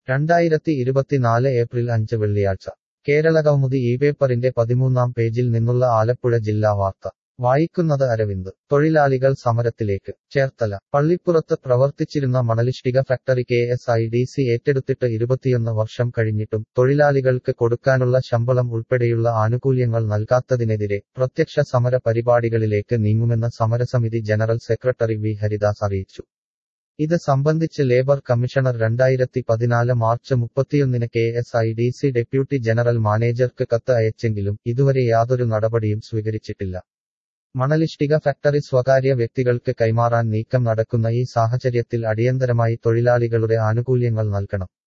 രണ്ടായിരത്തി ഇരുപത്തിനാല് ഏപ്രിൽ അഞ്ച് വെള്ളിയാഴ്ച കേരളകൗമുദി ഈ പേപ്പറിന്റെ പതിമൂന്നാം പേജിൽ നിന്നുള്ള ആലപ്പുഴ ജില്ലാ വാർത്ത വായിക്കുന്നത് അരവിന്ദ് തൊഴിലാളികൾ സമരത്തിലേക്ക് ചേർത്തല പള്ളിപ്പുറത്ത് പ്രവർത്തിച്ചിരുന്ന മണലിഷ്ടിക factory K S I D C ഏറ്റെടുത്തിട്ട് ഇരുപത്തിയൊന്ന് വർഷം കഴിഞ്ഞിട്ടും തൊഴിലാളികൾക്ക് കൊടുക്കാനുള്ള ശമ്പളം ഉൾപ്പെടെയുള്ള ആനുകൂല്യങ്ങൾ നൽകാത്തതിനെതിരെ പ്രത്യക്ഷ സമര പരിപാടികളിലേക്ക് നീങ്ങുമെന്ന് സമരസമിതി ജനറൽ സെക്രട്ടറി വി ഹരിദാസ് അറിയിച്ചു ഇത് സംബന്ധിച്ച് ലേബർ കമ്മീഷണർ രണ്ടായിരത്തി പതിനാല് മാർച്ച് മുപ്പത്തിയൊന്നിന് K S I D C deputy general മാനേജർക്ക് കത്ത് അയച്ചെങ്കിലും ഇതുവരെ യാതൊരു നടപടിയും സ്വീകരിച്ചിട്ടില്ല മണലിഷ്ടിക ഫാക്ടറി സ്വകാര്യ വ്യക്തികൾക്ക് കൈമാറാൻ നീക്കം നടക്കുന്ന ഈ സാഹചര്യത്തിൽ അടിയന്തരമായി തൊഴിലാളികളുടെ ആനുകൂല്യങ്ങൾ നൽകണം